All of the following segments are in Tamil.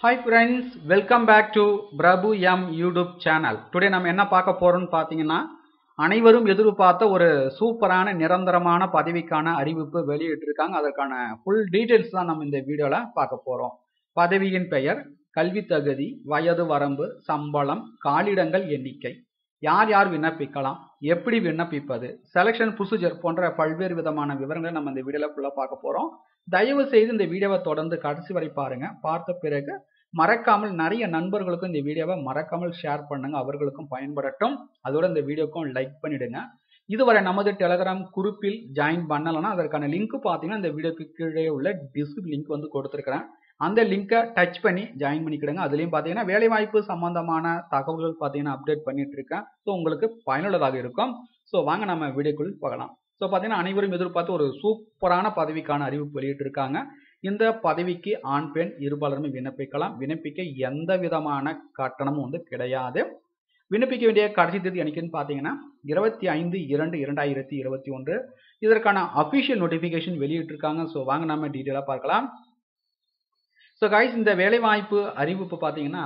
hi friends welcome back to Prabhu M YouTube channel today நம்ம என்ன பார்க்க போறோம்னு பார்த்தீங்கன்னா அனைவரும் எதிர்பார்த்த ஒரு சூப்பரான நிரந்தரமான பதவிக்கான அறிவிப்பு வெளியிட்டிருக்காங்க அதற்கான ஃபுல் டீட்டெயில்ஸ் தான் நம்ம இந்த வீடியோவில் பார்க்க போகிறோம் பதவியின் பெயர் கல்வி தகுதி வயது வரம்பு சம்பளம் காலிடங்கள் எண்ணிக்கை யார் யார் விண்ணப்பிக்கலாம் எப்படி விண்ணப்பிப்பது செலெக்ஷன் ப்ரொசீஜர் போன்ற பல்வேறு விதமான விவரங்களை நம்ம இந்த வீடியோவில் ஃபுல்லாக பார்க்க போகிறோம் தயவு செய்து இந்த வீடியோவை தொடர்ந்து கடைசி வரை பாருங்க பார்த்த பிறகு மறக்காமல் நிறைய நண்பர்களுக்கும் இந்த வீடியோவை மறக்காமல் ஷேர் பண்ணுங்க அவர்களுக்கும் பயன்படட்டும் அதோட இந்த வீடியோக்கும் லைக் பண்ணிடுங்க இதுவரை நமது டெலகிராம் குரூப்பில் ஜாயின் பண்ணலைன்னா அதற்கான லிங்க் பார்த்தீங்கன்னா இந்த வீடியோக்கு கீழே உள்ள டிஸ்கிரிப் லிங்க் வந்து கொடுத்துருக்கிறேன் அந்த லிங்கை டச் பண்ணி ஜாயின் பண்ணிக்கிடுங்க அதுலேயும் பார்த்தீங்கன்னா வேலைவாய்ப்பு சம்பந்தமான தகவல்கள் பார்த்தீங்கன்னா அப்டேட் பண்ணிட்டு இருக்கேன் ஸோ உங்களுக்கு பயனுள்ளதாக இருக்கும் ஸோ வாங்க நம்ம வீடியோக்குள் போகலாம் ஸோ பார்த்தீங்கன்னா அனைவரும் எதிர்பார்த்து ஒரு சூப்பரான பதவிக்கான அறிவிப்பு வெளியிட்டு இருக்காங்க இந்த பதவிக்கு ஆண் பெண் இருபாலருமே விண்ணப்பிக்கலாம் விண்ணப்பிக்க எந்த விதமான கட்டணமும் வந்து கிடையாது விண்ணப்பிக்க வேண்டிய கடைசி தேதி என்னைக்குன்னு பார்த்தீங்கன்னா இருபத்தி ஐந்து இரண்டு இரண்டாயிரத்தி இருபத்தி ஒன்று இதற்கான அஃபிஷியல் நோட்டிஃபிகேஷன் வெளியிட்டிருக்காங்க ஸோ வாங்க நம்ம டீட்டெயிலாக பார்க்கலாம் ஸோ கைஸ் இந்த வேலைவாய்ப்பு அறிவிப்பு பார்த்தீங்கன்னா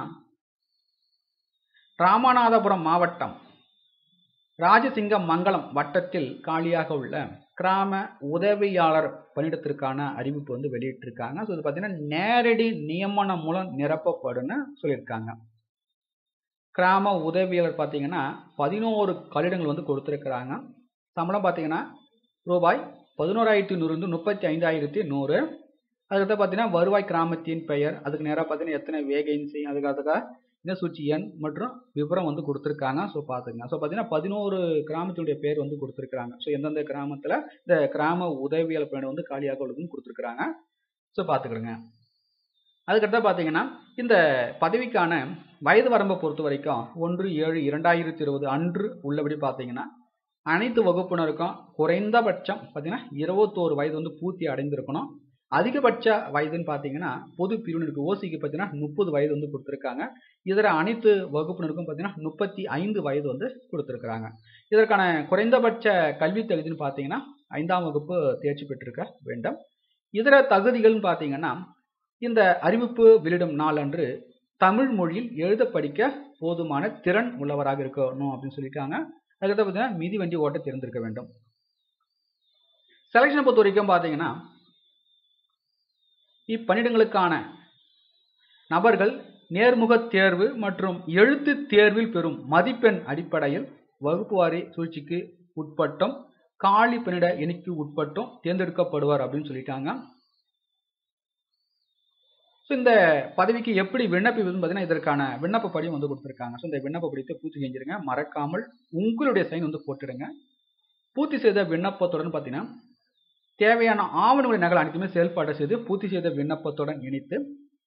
ராமநாதபுரம் மாவட்டம் ராஜசிங்க மங்கலம் வட்டத்தில் காலியாக உள்ள கிராம உதவியாளர் பணியிடத்திற்கான அறிவிப்பு வந்து வெளியிட்டிருக்காங்க ஸோ இது பார்த்தீங்கன்னா நேரடி நியமனம் மூலம் நிரப்பப்படும்னு சொல்லியிருக்காங்க கிராம உதவியாளர் பார்த்தீங்கன்னா பதினோரு கட்டிடங்கள் வந்து கொடுத்துருக்குறாங்க சம்பளம் பார்த்தீங்கன்னா ரூபாய் பதினோராயிரத்தி நூறுந்து முப்பத்தி ஐந்தாயிரத்தி நூறு அதுக்கடுத்து பார்த்தீங்கன்னா வருவாய் கிராமத்தின் பெயர் அதுக்கு நேராக பார்த்தீங்கன்னா எத்தனை வேகன்சி அதுக்கு அதுக்காக இனசூச்சி எண் மற்றும் விவரம் வந்து கொடுத்துருக்காங்க ஸோ பார்த்துங்க ஸோ பார்த்தீங்கன்னா பதினோரு கிராமத்தினுடைய பேர் வந்து கொடுத்துருக்காங்க ஸோ எந்தெந்த கிராமத்தில் இந்த கிராம உதவியாளர் பணியிடம் வந்து காலியாக உள்ளதுன்னு கொடுத்துருக்குறாங்க ஸோ பார்த்துக்கிடுங்க அதுக்கடுத்து பார்த்தீங்கன்னா இந்த பதவிக்கான வயது வரம்பை பொறுத்த வரைக்கும் ஒன்று ஏழு இரண்டாயிரத்தி இருபது அன்று உள்ளபடி பார்த்தீங்கன்னா அனைத்து வகுப்பினருக்கும் குறைந்தபட்சம் பார்த்தீங்கன்னா இருபத்தோரு வயது வந்து பூர்த்தி அடைந்திருக்கணும் அதிகபட்ச வயதுன்னு பார்த்தீங்கன்னா பொது பிரிவினருக்கு ஓசிக்கு பார்த்தீங்கன்னா முப்பது வயது வந்து கொடுத்துருக்காங்க இதர அனைத்து வகுப்பினருக்கும் பார்த்தீங்கன்னா முப்பத்தி ஐந்து வயது வந்து கொடுத்துருக்குறாங்க இதற்கான குறைந்தபட்ச கல்வி தகுதின்னு பார்த்தீங்கன்னா ஐந்தாம் வகுப்பு தேர்ச்சி பெற்றிருக்க வேண்டும் இதர தகுதிகள்னு பார்த்தீங்கன்னா இந்த அறிவிப்பு வெளியிடும் நாள் அன்று தமிழ் மொழியில் எழுத படிக்க போதுமான திறன் உள்ளவராக இருக்கணும் அப்படின்னு சொல்லியிருக்காங்க அதுக்கடுத்து பார்த்தீங்கன்னா மிதி வண்டி ஓட்ட தெரிந்திருக்க வேண்டும் செலெக்ஷனை பொறுத்த வரைக்கும் பார்த்தீங்கன்னா இப்பணியிடங்களுக்கான நபர்கள் நேர்முக தேர்வு மற்றும் எழுத்து தேர்வில் பெறும் மதிப்பெண் அடிப்படையில் வகுப்பு வாரி சூழ்ச்சிக்கு உட்பட்டும் காலி பணியிட எண்ணிக்கை உட்பட்டும் தேர்ந்தெடுக்கப்படுவார் அப்படின்னு சொல்லிட்டாங்க ஸோ இந்த பதவிக்கு எப்படி விண்ணப்பிப்பதுன்னு பார்த்தீங்கன்னா இதற்கான விண்ணப்ப படியும் வந்து கொடுத்துருக்காங்க ஸோ இந்த விண்ணப்ப படித்தை பூர்த்தி செஞ்சிருங்க மறக்காமல் உங்களுடைய சைன் வந்து போட்டுடுங்க பூர்த்தி செய்த விண்ணப்பத்துடன் பார்த்தீங்கன்னா தேவையான ஆவணங்களை நகல் அனைத்துமே செயல்பாடு செய்து பூர்த்தி செய்த விண்ணப்பத்துடன் இணைத்து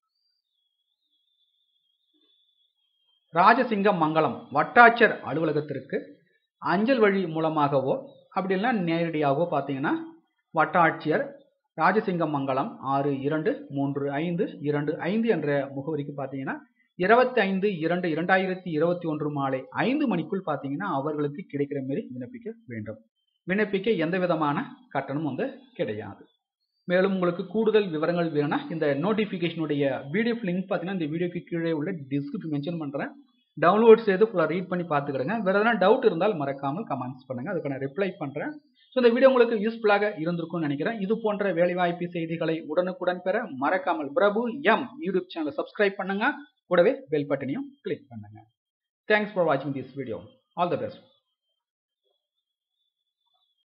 ராஜசிங்க மங்கலம் வட்டாட்சியர் அலுவலகத்திற்கு அஞ்சல் வழி மூலமாகவோ அப்படி இல்லைன்னா நேரடியாகவோ பார்த்தீங்கன்னா வட்டாட்சியர் ராஜசிங்க மங்கலம் ஆறு இரண்டு மூன்று ஐந்து இரண்டு ஐந்து என்ற முகவரிக்கு பார்த்தீங்கன்னா இருபத்தி ஐந்து இரண்டு இரண்டாயிரத்தி இருபத்தி ஒன்று மாலை ஐந்து மணிக்குள் பார்த்தீங்கன்னா அவர்களுக்கு கிடைக்கிற மாரி விண்ணப்பிக்க வேண்டும் விண்ணப்பிக்க எந்த விதமான கட்டணம் வந்து கிடையாது மேலும் உங்களுக்கு கூடுதல் விவரங்கள் வேணும்னா இந்த நோட்டிஃபிகேஷனுடைய பிடிஎஃப் லிங்க் பார்த்தீங்கன்னா இந்த வீடியோக்கு கீழே உள்ள டிஸ்கிரிப்ஷன் மென்ஷன் பண்ணுறேன் டவுன்லோட் செய்து ஃபுல்லாக ரீட் பண்ணி பார்த்துக்கிடுங்க வேறு எதனா டவுட் இருந்தால் மறக்காமல் கமெண்ட்ஸ் பண்ணுங்கள் அதுக்கான ரிப்ளை பண்ணுறேன் ஸோ இந்த வீடியோ உங்களுக்கு யூஸ்ஃபுல்லாக இருந்திருக்கும்னு நினைக்கிறேன் இது போன்ற வேலைவாய்ப்பு செய்திகளை உடனுக்குடன் பெற மறக்காமல் பிரபு எம் யூடியூப் சேனலை சப்ஸ்கிரைப் பண்ணுங்க கூடவே பெல் பட்டனையும் கிளிக் பண்ணுங்க தேங்க்ஸ் ஃபார் வாட்சிங் this video all the best